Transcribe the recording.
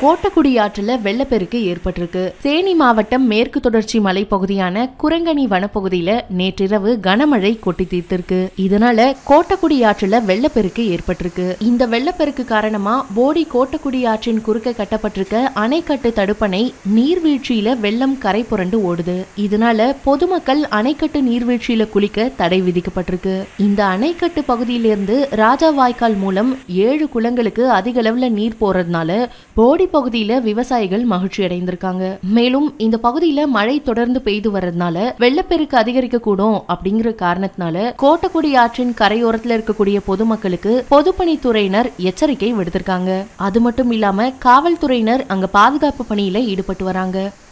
கோட்டக்குடி ஆற்றுல வெள்ளப்பெருக்கு ஏற்பட்டிருக்கு தேனி மாவட்டம் மேற்கு தொடர்ச்சி மலைப்பகுதியான குரங்கணி வனப்பகுதியில நேற்றிரவு கனமழை கொட்டி தீர்த்திருக்கு இதனால கோட்டக்குடி ஆற்றுல வெள்ளப்பெருக்கு ஏற்பட்டிருக்கு இந்த வெள்ளப்பெருக்கு காரணமா போடி கோட்டக்குடி ஆற்றின் குறுக்க கட்டப்பட்டிருக்க அணைக்கட்டு தடுப்பணை நீர்வீழ்ச்சியில வெள்ளம் கரை புரண்டு ஓடுது இதனால பொதுமக்கள் அணைக்கட்டு நீர்வீழ்ச்சியில குளிக்க தடை விதிக்கப்பட்டிருக்கு இந்த அணைக்கட்டு பகுதியிலிருந்து ராஜா வாய்க்கால் மூலம் ஏழு குளங்களுக்கு அதிக அளவுல நீர் போறதுனால போடி பகுதியில விவசாயிகள் மகிழ்ச்சி அடைந்திருக்காங்க மேலும் இந்த பகுதியில மழை தொடர்ந்து பெய்து வர்றதுனால வெள்ளப்பெருக்கு அதிகரிக்க கூடும் அப்படிங்கிற காரணத்தினால கோட்டக்குடி ஆற்றின் கரையோரத்துல இருக்கக்கூடிய பொதுமக்களுக்கு பொதுப்பணித்துறையினர் எச்சரிக்கை விடுத்திருக்காங்க அது மட்டும் இல்லாம காவல்துறையினர் அங்க பாதுகாப்பு பணியில ஈடுபட்டு வராங்க